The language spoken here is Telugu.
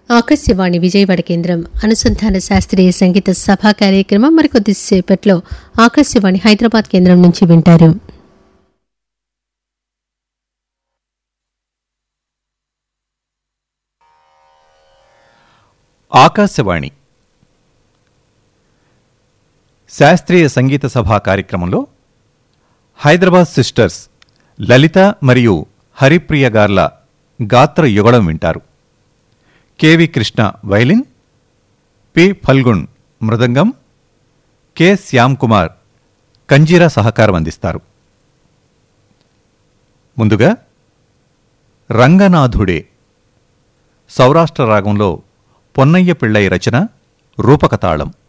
ఆకాశవాణి విజయవాడ కేంద్రం అనుసంధాన శాస్త్రీయ సంగీత సభా కార్యక్రమం మరికొద్దిసేపట్లో ఆకాశవాణి హైదరాబాద్ కేంద్రం నుంచి వింటారు ఆకాశవాణి శాస్త్రీయ సంగీత సభ కార్యక్రమంలో హైదరాబాద్ సిస్టర్స్ లలిత మరియు హరిప్రియ గార్ల గాత్ర యుగళం వింటారు KV Krishna violin P Phalgun మృదంగం కె శ్యామ్ కుమార్ కంజీరా సహకారం అందిస్తారు ముందుగా రంగనాథుడే సౌరాష్ట్ర రాగంలో పొన్నయ్య పిళ్ళై రచన రూపకతాళం